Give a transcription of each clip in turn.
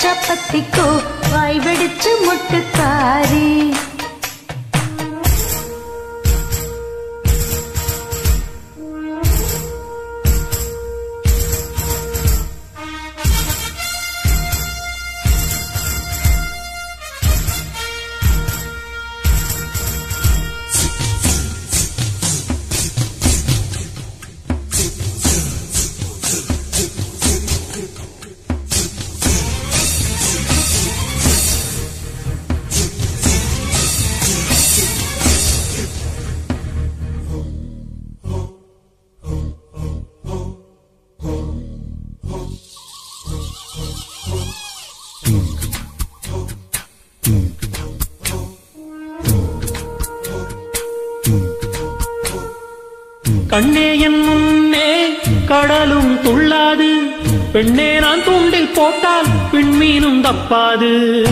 வச்ச பத்திக்கோ வாய் வெடிச்சு முட்டுக்காரி கண்ணே என் முன்னே கடலும் துள்ளாது பெண்ணே நான் தூண்டில் போட்டால் விண்மீனும் தப்பாது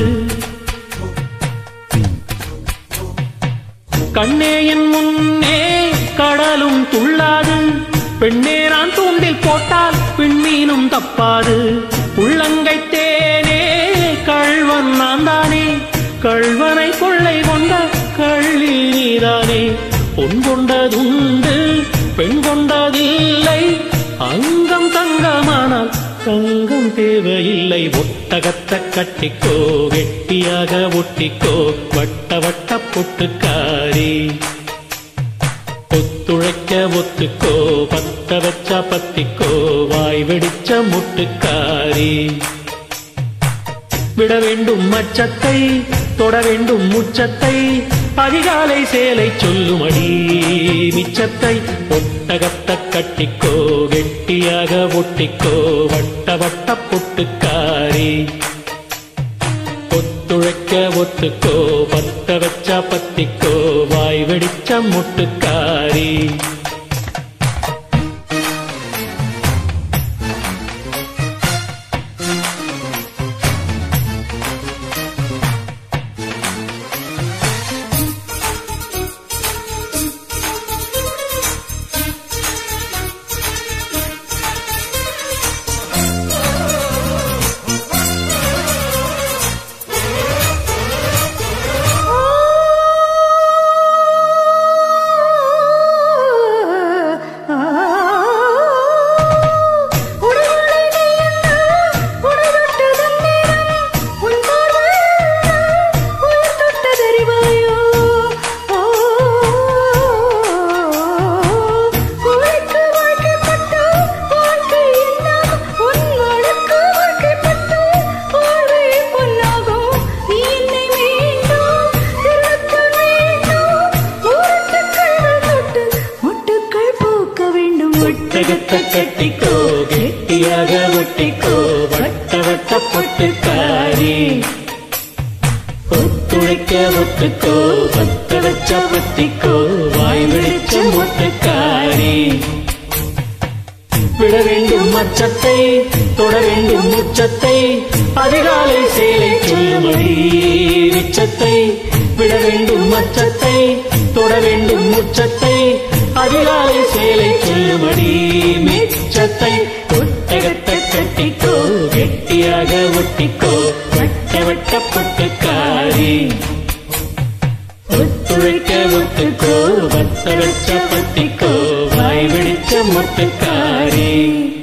கண்ணே என் முன்னே கடலும் துள்ளாது பெண்ணே நான் தூண்டில் போட்டால் விண்மீனும் தப்பாது உள்ளங்கை தேனே கள்வன் நான் தானே கள்வனை கொள்ளை கொண்ட கள்ளி நீதானே பொன் கொண்டதுண்டு பெண் கொண்டதில்லை அங்கம் தங்கமானால் தங்கம் தேவையில்லை ஒட்டகத்தை கட்டிக்கோ கெட்டியாக ஒட்டிக்கோ வட்ட வட்ட பொட்டுக்காரி ஒத்துழைக்க ஒத்துக்கோ பத்த வச்சா பத்திக்கோ வாய் வெடிச்ச முட்டுக்காரி விட வேண்டும் மச்சத்தை தொட வேண்டும் முச்சத்தை அதிகாலை சேலை சொல்லுமடி மிச்சத்தை ஒட்டகத்த கட்டிக்கோ கெட்டியாக ஒட்டிக்கோ வட்ட வட்ட பொட்டுக்காரி ஒத்துழைக்க ஒத்துக்கோ பத்த வச்சா பத்திக்கோ வாய் வெடிச்ச முட்டுக்காரி முட்டுக்கள் பூக்க வேண்டும் ஒட்டகத்தை கட்டிக்கோ கெட்டியாக ஒட்டிக்கோ வட்ட வட்ட பொட்டுக்காரி ஒத்துழைக்க ஒத்துக்கோ பத்த வச்ச பத்திக்கோ வாய் வெடிச்ச முட்டுக்காரி விட வேண்டும் மச்சத்தை தொட வேண்டும் முச்சத்தை அதிகாலை சேலை சொல்லுமடி மிச்சத்தை விட வேண்டும் மச்சத்தை தொட வேண்டும் முச்சத்தை அதிகாலை சேலை சொல்லுமடி மிச்சத்தை ஒட்டகத்தை கட்டிக்கோ கெட்டியாக ஒட்டிக்கோ வட்ட வட்ட பொட்டுக்காரி ஒத்துழைக்க ஒத்துக்கோ வத்த வச்ச பத்திக்கோ வாய் வெடிச்ச முட்டுக்காரி